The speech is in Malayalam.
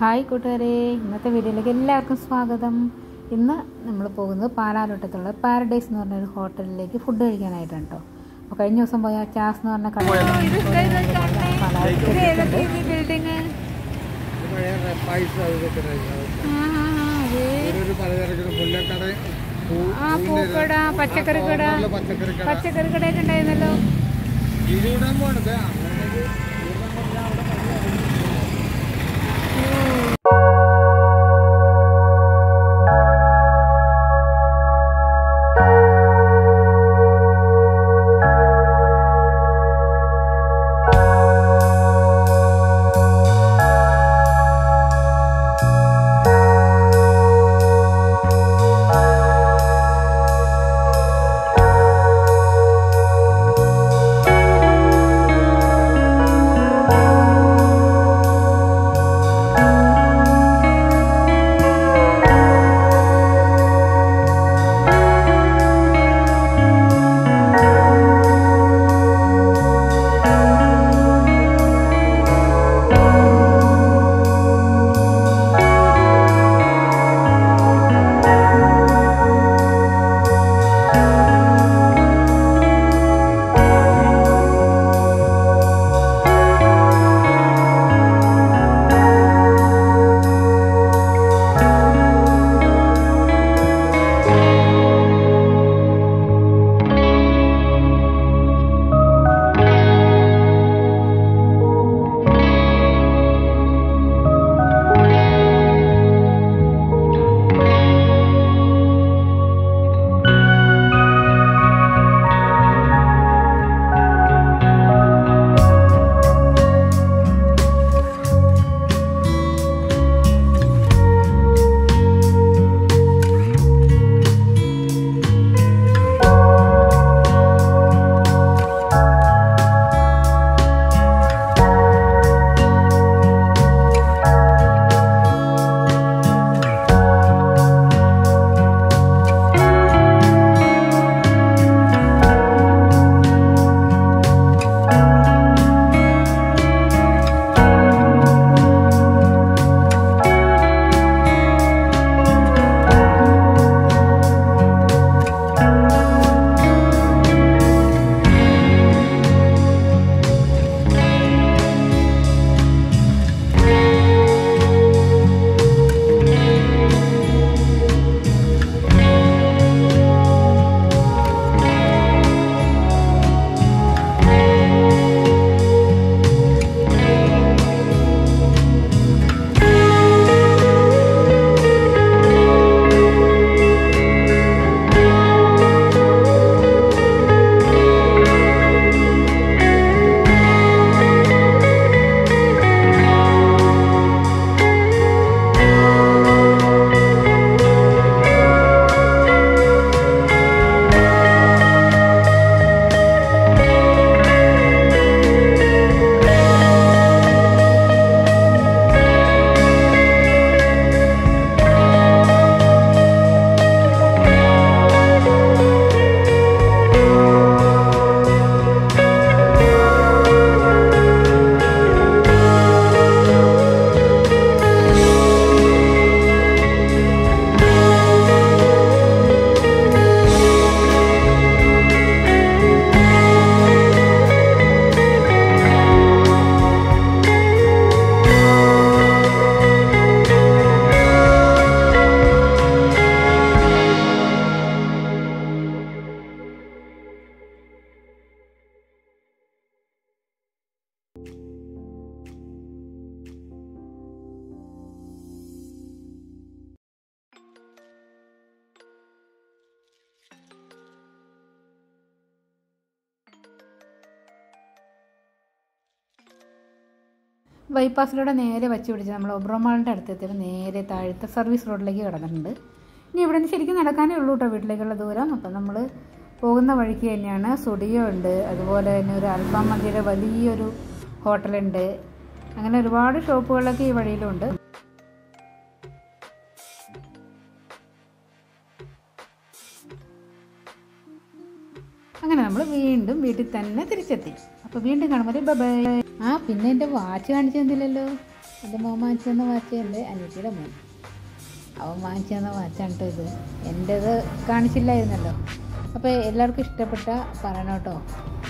ഹായ് കൂട്ടുകാരെ ഇന്നത്തെ വീഡിയോയിലേക്ക് എല്ലാവർക്കും സ്വാഗതം ഇന്ന് നമ്മൾ പോകുന്നത് പാലാലോട്ടത്തുള്ള പാരഡൈസ് എന്ന് പറഞ്ഞ ഒരു ഹോട്ടലിലേക്ക് ഫുഡ് കഴിക്കാനായിട്ടാണ് കേട്ടോ അപ്പോൾ കഴിഞ്ഞ ദിവസം പോയ ചാസ് എന്ന് പറഞ്ഞ കട ബിൽഡിങ് പഴയ പൈസ ഇതൊക്കെ ഒരു പലചരക്കിന് മുല്ലക്കട പൂ- ആ പൂക്കട പച്ചക്കറി കട നല്ല പച്ചക്കറി കട പച്ചക്കറി കടയൊക്കെ ഉണ്ടായിരുന്നല്ലോ ഇതിടാൻ പോണത് ബൈപ്പാസിലൂടെ നേരെ വച്ച് പിടിച്ച് നമ്മൾ ഒബ്രോമാളിൻ്റെ അടുത്തെത്തിയപ്പോൾ നേരെ താഴത്തെ സർവീസ് റോഡിലേക്ക് കിടന്നിട്ടുണ്ട് ഇനി ഇവിടെ നിന്ന് ശരിക്കും നടക്കാനേ ഉള്ളൂ കേട്ടോ വീട്ടിലേക്കുള്ള ദൂരം അപ്പം നമ്മൾ പോകുന്ന വഴിക്ക് തന്നെയാണ് സുഡിയോ ഉണ്ട് അതുപോലെ തന്നെ ഒരു അൽഫാം മന്തിയുടെ വലിയൊരു ഹോട്ടലുണ്ട് അങ്ങനെ ഒരുപാട് ഷോപ്പുകളൊക്കെ ഈ വഴിയിലുണ്ട് അങ്ങനെ നമ്മൾ വീണ്ടും വീട്ടിൽ തന്നെ തിരിച്ചെത്തി അപ്പോൾ വീണ്ടും കാണുമ്പോൾ ബൈ ആ പിന്നെ എൻ്റെ വാച്ച് കാണിച്ചു തന്നില്ലല്ലോ എൻ്റെ മോൻ വാങ്ങിച്ചു തന്ന വാച്ച് എൻ്റെ അനിയത്തിയുടെ മോൻ അവൻ വാങ്ങിച്ചു തന്ന വാച്ചാണ് കേട്ടോ ഇത് എൻ്റേത് കാണിച്ചില്ലായിരുന്നല്ലോ അപ്പോൾ എല്ലാവർക്കും ഇഷ്ടപ്പെട്ട പറയണം കേട്ടോ